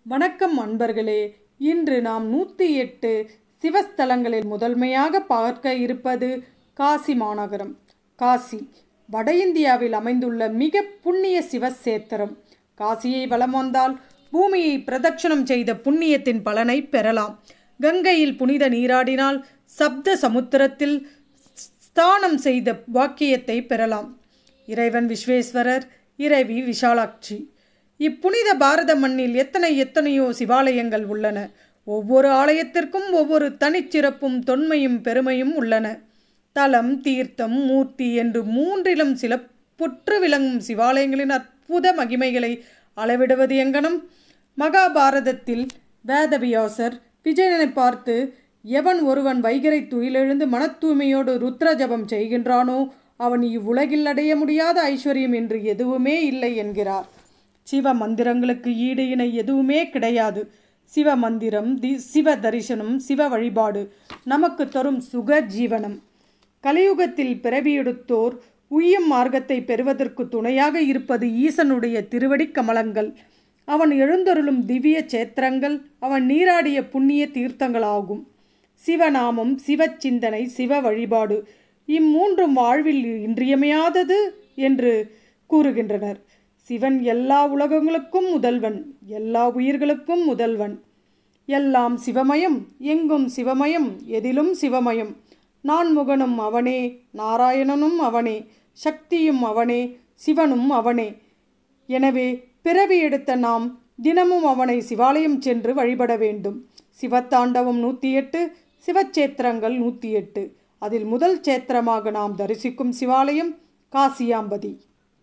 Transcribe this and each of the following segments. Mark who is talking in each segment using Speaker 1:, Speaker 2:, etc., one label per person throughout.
Speaker 1: வணக்கம் அன்பர்களே இன்று நாம் நூற்றி எட்டு சிவஸ்தலங்களில் முதன்மையாக பார்க்க இருப்பது காசி மாநகரம் காசி வட இந்தியாவில் அமைந்துள்ள மிக புண்ணிய சிவசேத்திரம் காசியை வலம் வந்தால் பூமியை பிரதட்சணம் செய்த புண்ணியத்தின் பலனை பெறலாம் கங்கையில் புனித நீராடினால் சப்த சமுத்திரத்தில் ஸ்தானம் செய்த வாக்கியத்தை பெறலாம் இறைவன் விஸ்வேஸ்வரர் இறைவி விஷாலாட்சி இப்புனித பாரத மண்ணில் எத்தனை எத்தனையோ சிவாலயங்கள் உள்ளன ஒவ்வொரு ஆலயத்திற்கும் ஒவ்வொரு தனிச்சிறப்பும் தொன்மையும் பெருமையும் உள்ளன தலம் தீர்த்தம் மூர்த்தி என்று மூன்றிலும் சில புற்று விளங்கும் சிவாலயங்களின் அற்புத மகிமைகளை அளவிடுவது எங்கனம் மகாபாரதத்தில் வேதவியாசர் விஜயனை பார்த்து எவன் ஒருவன் வைகரை துயிலெழுந்து மனத்தூய்மையோடு ருத்ர ஜபம் செய்கின்றானோ அவன் இவ்வுலகில் அடைய முடியாத ஐஸ்வர்யம் என்று எதுவுமே இல்லை என்கிறார் சிவ மந்திரங்களுக்கு ஈடு இணை எதுவுமே கிடையாது சிவ மந்திரம் தி சிவ தரிசனம் சிவ வழிபாடு நமக்கு தரும் சுக ஜீவனம் கலியுகத்தில் பிறவியெடுத்தோர் உய்யும் மார்க்கத்தை பெறுவதற்கு துணையாக இருப்பது ஈசனுடைய திருவடி கமலங்கள் அவன் எழுந்தருளும் திவ்ய சேத்திரங்கள் அவன் நீராடிய புண்ணிய தீர்த்தங்களாகும் சிவநாமம் சிவச்சிந்தனை சிவ வழிபாடு இம்மூன்றும் வாழ்வில் இன்றியமையாதது என்று கூறுகின்றனர் சிவன் எல்லா உலகங்களுக்கும் முதல்வன் எல்லா உயிர்களுக்கும் முதல்வன் எல்லாம் சிவமயம் எங்கும் சிவமயம் எதிலும் சிவமயம் நான்முகனும் அவனே நாராயணனும் அவனே சக்தியும் அவனே சிவனும் அவனே எனவே பிறவி எடுத்த நாம் தினமும் அவனை சிவாலயம் சென்று வழிபட வேண்டும் சிவத்தாண்டவம் நூற்றி எட்டு சிவச்சேத்திரங்கள் நூற்றி எட்டு அதில் முதல் சேத்திரமாக நாம் தரிசிக்கும் சிவாலயம் காசியாம்பதி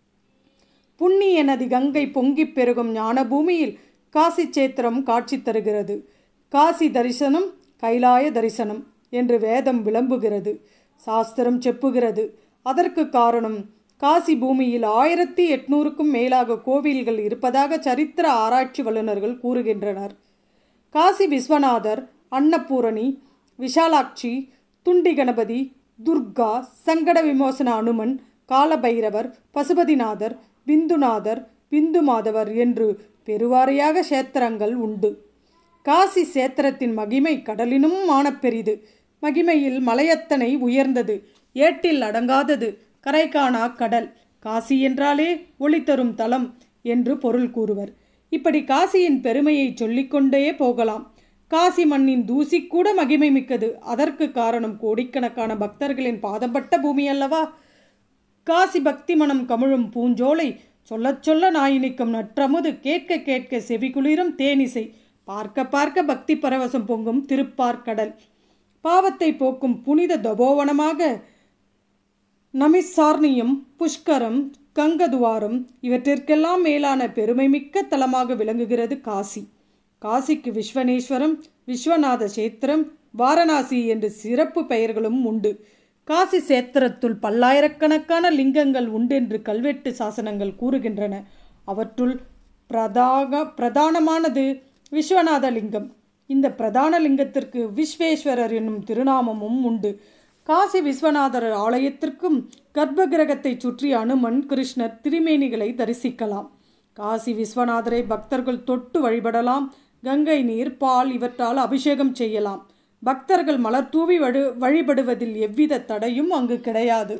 Speaker 1: புண்ணிய நதி கங்கை பொங்கிப் பெருகும் ஞான பூமியில் காசி சேத்திரம் காட்சி தருகிறது காசி தரிசனம் கைலாய தரிசனம் என்று வேதம் விளம்புகிறது சாஸ்திரம் செப்புகிறது அதற்கு காரணம் காசி பூமியில் ஆயிரத்தி எட்நூறுக்கும் மேலாக கோவில்கள் இருப்பதாக சரித்திர ஆராய்ச்சி வல்லுநர்கள் கூறுகின்றனர் காசி விஸ்வநாதர் அன்னபூரணி விஷாலாட்சி துண்டி கணபதி துர்கா சங்கட விமோசன அனுமன் காலபைரவர் பசுபதிநாதர் பிந்துநாதர் பிந்து மாதவர் என்று பெருவாரியாக சேத்திரங்கள் உண்டு காசி சேத்திரத்தின் மகிமை கடலினும் மானப்பெரிது மகிமையில் மலையத்தனை உயர்ந்தது ஏட்டில் அடங்காதது கரைகாணா கடல் காசி என்றாலே ஒளி தரும் தலம் என்று பொருள் கூறுவர் இப்படி காசியின் பெருமையை சொல்லிக்கொண்டே போகலாம் காசி மண்ணின் தூசி கூட மகிமை மிக்கது அதற்கு காரணம் கோடிக்கணக்கான பக்தர்களின் பாதம்பட்ட பூமி அல்லவா காசி பக்தி மனம் கமிழும் பூஞ்சோலை சொல்லச் சொல்ல நாயினிக்கும் நற்றமுது கேட்க கேட்க செவிகுளிரும் தேனிசை பார்க்க பார்க்க பக்தி பரவசம் பொங்கும் திருப்பார்கடல் பாவத்தை போக்கும் புனித தபோவனமாக நமிசார்ணியம் புஷ்கரம் கங்கதுவாரம் இவற்றிற்கெல்லாம் மேலான பெருமைமிக்க தலமாக விளங்குகிறது காசி காசிக்கு விஸ்வனேஸ்வரம் விஸ்வநாத சேத்திரம் வாரணாசி என்று சிறப்பு பெயர்களும் உண்டு காசி சேத்திரத்துள் பல்லாயிரக்கணக்கான லிங்கங்கள் உண்டென்று கல்வெட்டு சாசனங்கள் கூறுகின்றன அவற்றுள் பிரதாக பிரதானமானது விஸ்வநாத லிங்கம் இந்த பிரதான லிங்கத்திற்கு விஸ்வேஸ்வரர் என்னும் திருநாமமும் உண்டு காசி விஸ்வநாதர் ஆலயத்திற்கும் கர்ப்ப கிரகத்தை சுற்றி அனுமன் கிருஷ்ணர் திருமேனிகளை தரிசிக்கலாம் காசி விஸ்வநாதரை பக்தர்கள் தொட்டு வழிபடலாம் கங்கை நீர் பால் இவற்றால் அபிஷேகம் செய்யலாம் பக்தர்கள் மலர் தூவி வழி வழிபடுவதில் எவ்வித தடையும் அங்கு கிடையாது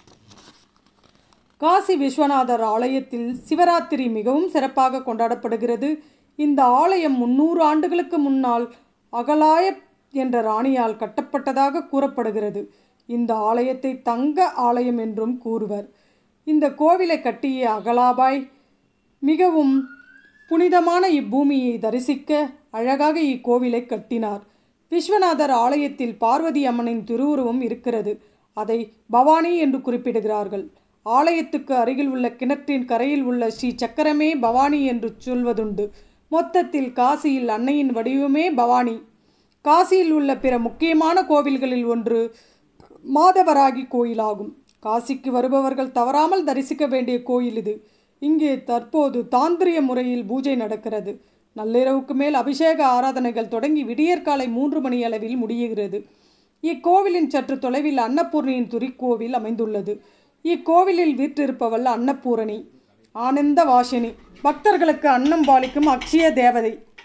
Speaker 1: காசி விஸ்வநாதர் ஆலயத்தில் சிவராத்திரி மிகவும் சிறப்பாக கொண்டாடப்படுகிறது இந்த ஆலயம் முன்னூறு ஆண்டுகளுக்கு முன்னால் அகலாய என்ற ராணியால் கட்டப்பட்டதாக கூறப்படுகிறது இந்த ஆலயத்தை தங்க ஆலயம் என்றும் கூறுவர் இந்த கோவிலை கட்டிய அகலாபாய் மிகவும் புனிதமான இப்பூமியை தரிசிக்க அழகாக இக்கோவிலை கட்டினார் விஸ்வநாதர் ஆலயத்தில் பார்வதி அம்மனின் திருவுருவம் இருக்கிறது அதை பவானி என்று குறிப்பிடுகிறார்கள் ஆலயத்துக்கு அருகில் உள்ள கிணற்றின் கரையில் உள்ள ஸ்ரீ சக்கரமே பவானி என்று சொல்வதுண்டு மொத்தத்தில் காசியில் அன்னையின் வடிவமே பவானி காசியில் உள்ள பிற முக்கியமான கோவில்களில் ஒன்று மாதவராகி கோயிலாகும் காசிக்கு வருபவர்கள் தவறாமல் தரிசிக்க வேண்டிய கோயில் இது இங்கே தற்போது தாந்திரிய முறையில் பூஜை நடக்கிறது நள்ளிரவுக்கு மேல் அபிஷேக ஆராதனைகள் தொடங்கி விடியற்காலை மூன்று மணி அளவில் முடியுகிறது இக்கோவிலின் சற்று தொலைவில் அன்னபூர்ணியின் துரிக்கோவில் அமைந்துள்ளது இக்கோவிலில் வீற்றிருப்பவள் அன்னபூரணி ஆனந்த வாசினி பக்தர்களுக்கு அன்னம் பாலிக்கும் அக்ஷய தேவதை